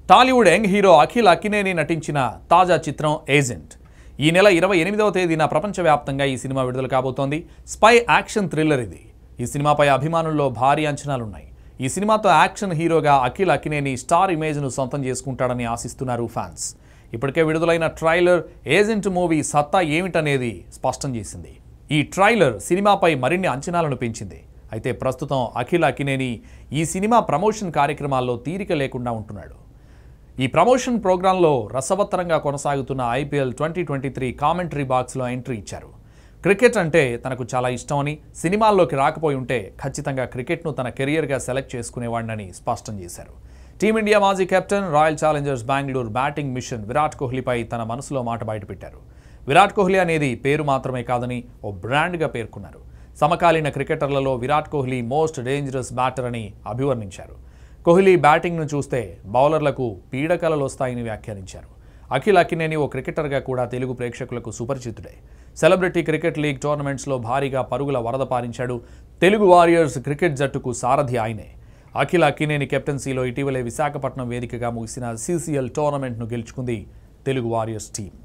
Tollywood young hero Akhil Akkineni నటించిన తాజా చిత్రం ఏజెంట్ ఈ నెల ఇరవై ఎనిమిదవ తేదీన ప్రపంచవ్యాప్తంగా ఈ సినిమా విడుదల కాబోతోంది స్పై యాక్షన్ థ్రిల్లర్ ఇది ఈ సినిమాపై అభిమానుల్లో భారీ అంచనాలున్నాయి ఈ సినిమాతో యాక్షన్ హీరోగా అఖిల్ అక్కినేని స్టార్ ఇమేజ్ను సొంతం చేసుకుంటాడని ఆశిస్తున్నారు ఫ్యాన్స్ ఇప్పటికే విడుదలైన ట్రైలర్ ఏజెంట్ మూవీ సత్తా ఏమిటనేది స్పష్టం చేసింది ఈ ట్రైలర్ సినిమాపై మరిన్ని అంచనాలను పెంచింది అయితే ప్రస్తుతం అఖిల్ అక్కినేని ఈ సినిమా ప్రమోషన్ కార్యక్రమాల్లో తీరిక లేకుండా ఉంటున్నాడు ఈ ప్రమోషన్ ప్రోగ్రాంలో రసవత్తరంగా కొనసాగుతున్న IPL twenty twenty three commentary బాక్స్లో ఎంట్రీ ఇచ్చారు క్రికెట్ అంటే తనకు చాలా ఇష్టమని సినిమాల్లోకి రాకపోయి ఉంటే ఖచ్చితంగా క్రికెట్ను తన కెరియర్గా సెలెక్ట్ చేసుకునేవాడినని స్పష్టం చేశారు టీమిండియా మాజీ captain Royal Challengers Bengaluru batting machine Virat కోహ్లీపై తన మనసులో మాట బయటపెట్టారు విరాట్ కోహ్లీ అనేది పేరు మాత్రమే కాదని ఓ బ్రాండ్గా పేర్కొన్నారు సమకాలీన క్రికెటర్లలో Virat Kohli most dangerous batter అని అభివర్ణించారు కోహ్లీ బ్యాటింగ్ను చూస్తే బౌలర్లకు పీడకలలు వస్తాయని వ్యాఖ్యానించారు అఖిల్ అక్కినేని ఓ క్రికెటర్గా కూడా తెలుగు ప్రేక్షకులకు సుపరిచితుడే సెలబ్రిటీ క్రికెట్ లీగ్ టోర్నమెంట్స్లో భారీగా పరుగుల వరద పారించాడు తెలుగు వారియర్స్ క్రికెట్ జట్టుకు సారథి ఆయనే అఖిల్ అక్కినేని కెప్టెన్సీలో ఇటీవలే విశాఖపట్నం వేదికగా ముగిసిన సీసీఎల్ టోర్నమెంట్ను గెలుచుకుంది తెలుగు వారియర్స్ టీం